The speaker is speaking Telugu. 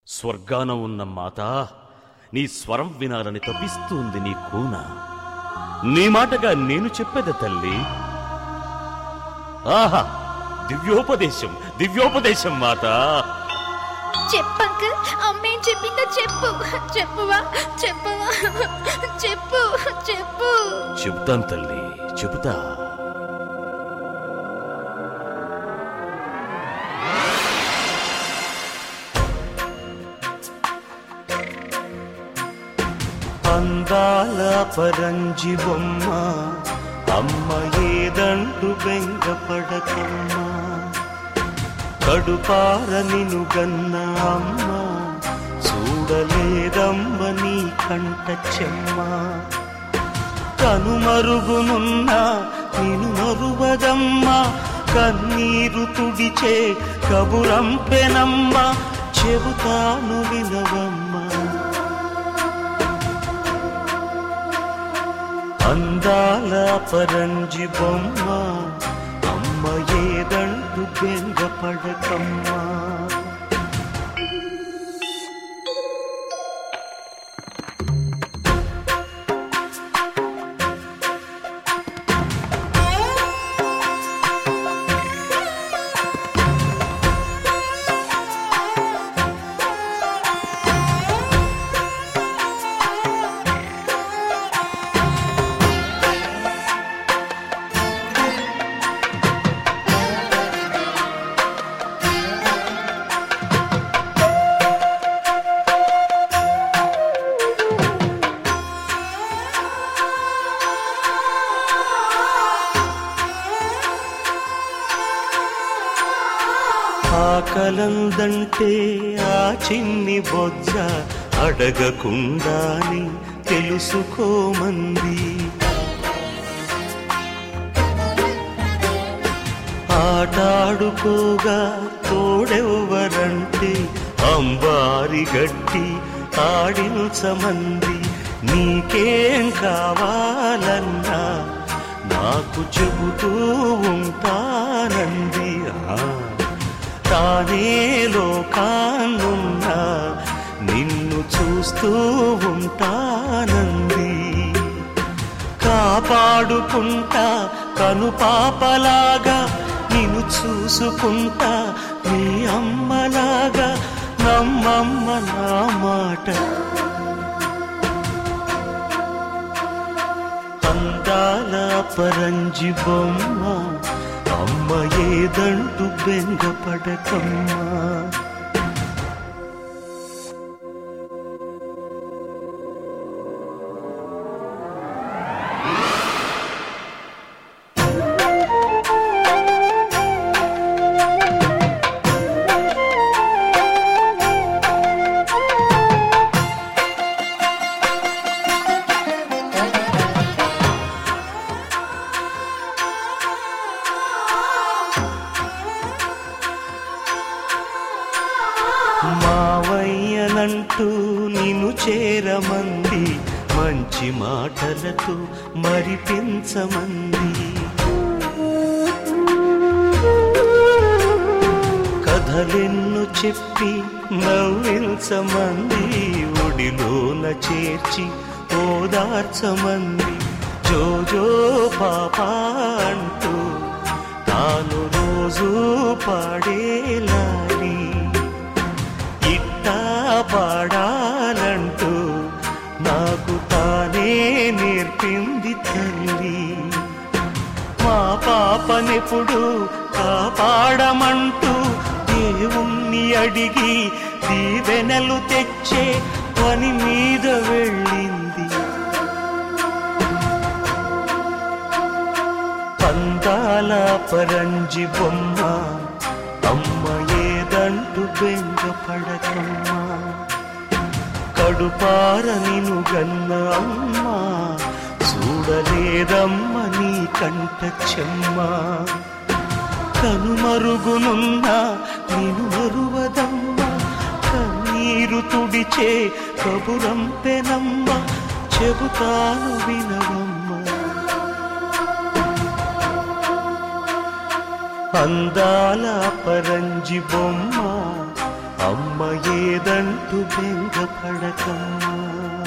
స్వర్గాన ఉన్న మాత నీ స్వరం వినాలని తప్పిస్తుంది నీ కూన నీ మాటగా నేను చెప్పేది తల్లి ఆహా దివ్యోపదేశం దివ్యోపదేశం మాత చెప్పు అంకుల్ అమ్మేం చెప్పిందో చెప్పు చెప్పువా చెప్పువా చెప్పు చెప్పు చెబుతాను తల్లి చెబుతా అందాల పరంజి బొమ్మ అమ్మ ఏదంటు బెంగపడకమ్మా కడుపార నిను గన్న అమ్మ చూడలేదమ్మ నీ కంట చెమ్మ కనుమరుగునున్న నిను మరువదమ్మ కన్నీరు తుడిచే కబురంపెనమ్మ చెబుతాను వినవమ్మ అందాల పరంజి బొమ్మ అమ్మ ఏదంటు బెంగపడకమ్మా ఆకలందంటే ఆ చిన్ని బొజ్జ అడగకుండాని తెలుసుకోమంది ఆటాడుకోగా తోడెవ్వరంటే అంబారి గట్టి ఆడించమంది నీకేం కావాలన్నా నాకు చెబుతూ ఉంటానంది ఆ తానే లోకాన్నున్నా నిన్ను చూస్తూ ఉంటానంది కాపాడుకుంటా కను పాపలాగా నిన్ను చూసుకుంటా నీ అమ్మలాగా నమ్మమ్మ నా మాట అందాల పరంజి బొమ్మ అమ్మ ఏదంటూ బెంగపడకమ్మా మావయ్యనంటూ నిన్ను చేరమంది మంచి మాటలతో మరిపించమంది కథలెన్ను చెప్పి నవ్వించమంది ఒడిలోన చేర్చి ఓదార్చమంది జోజో పాప అంటూ తాను రోజు పాడేలాని ఇట్టా పాడాలంటూ నాకు తానే నేర్పింది తల్లి మా పాపనెప్పుడు కాపాడమంటూ దేవుణ్ణి అడిగి దీవెనలు తెచ్చే పని మీద వెళ్ళింది పందాల పరంజి బొమ్మ అమ్మ ఏదంటూ బెంగపడకమ్మా కడుపార నిను గన్న అమ్మ చూడలేదమ్మ నీ కంట చెమ్మ కనుమరుగునున్న నిను మరువదమ్మ కన్నీరు తుడిచే కబురంపెనమ్మ చెబుతాను వినవమ్మ అందాల పరంజి బొమ్మ అమ్మ ఏదంటూ బెంగపడకమ్మా